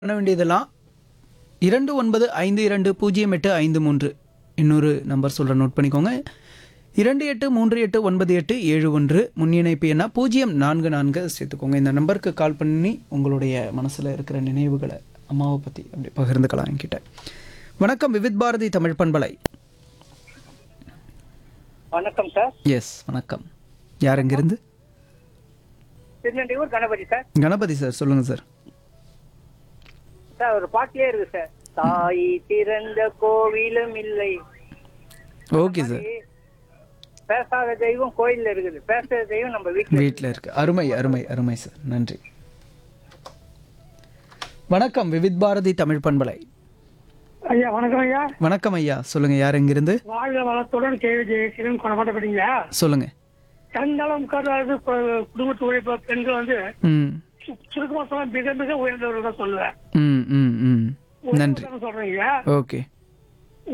பண்ண வேண்டியதெல்லாம் இரண்டு ஒன்பது ஐந்து இரண்டு பூஜ்ஜியம் எட்டு ஐந்து மூன்று இன்னொரு நம்பர் சொல்கிறேன் நோட் பண்ணிக்கோங்க இரண்டு எட்டு மூன்று எட்டு ஒன்பது எட்டு ஏழு ஒன்று முன் இணைப்பு என்ன பூஜ்ஜியம் நான்கு நான்கு சேர்த்துக்கோங்க இந்த நம்பருக்கு கால் பண்ணி உங்களுடைய மனசில் இருக்கிற நினைவுகளை அம்மாவை பற்றி அப்படி பகிர்ந்துக்கலாம் என்கிட்ட வணக்கம் விவித் பாரதி தமிழ் பண்பலை வணக்கம் சார் எஸ் வணக்கம் யார் எங்கிருந்து திருநெல்வேலூர் கணபதி சார் கணபதி சார் சொல்லுங்கள் சார் சார் ஒரு பாட்டிலே இருக்கு சார் தாய் திறந்த கோவிலும் இல்லை ஓகே சார் பேசாத தெய்வம் கோயில்ல இருக்குது பேசாத தெய்வம் நம்ம வீட்டுல வீட்டில் இருக்கு அருமை அருமை அருமை சார் நன்றி வணக்கம் விவித் பாரதி தமிழ் பண்பலை ஐயா வணக்கம் ஐயா வணக்கம் ஐயா சொல்லுங்க யார் எங்கிருந்து வாழ்க வளத்துடன் கேள்வி ஜெயசீலன் கொண்டாடப்படுங்களா சொல்லுங்க தன்னலம் கருதாது குடும்பத்து உழைப்பு பெண்கள் வந்து ம் சு- சுருக்கமா சொன்னா மிக மிக உயர்ந்தவர்கள் தான் சொல்லுவேன் ம் ம் ம் நன்றி உயர்ந்தவர்கள் சொல்றீங்க ஓகே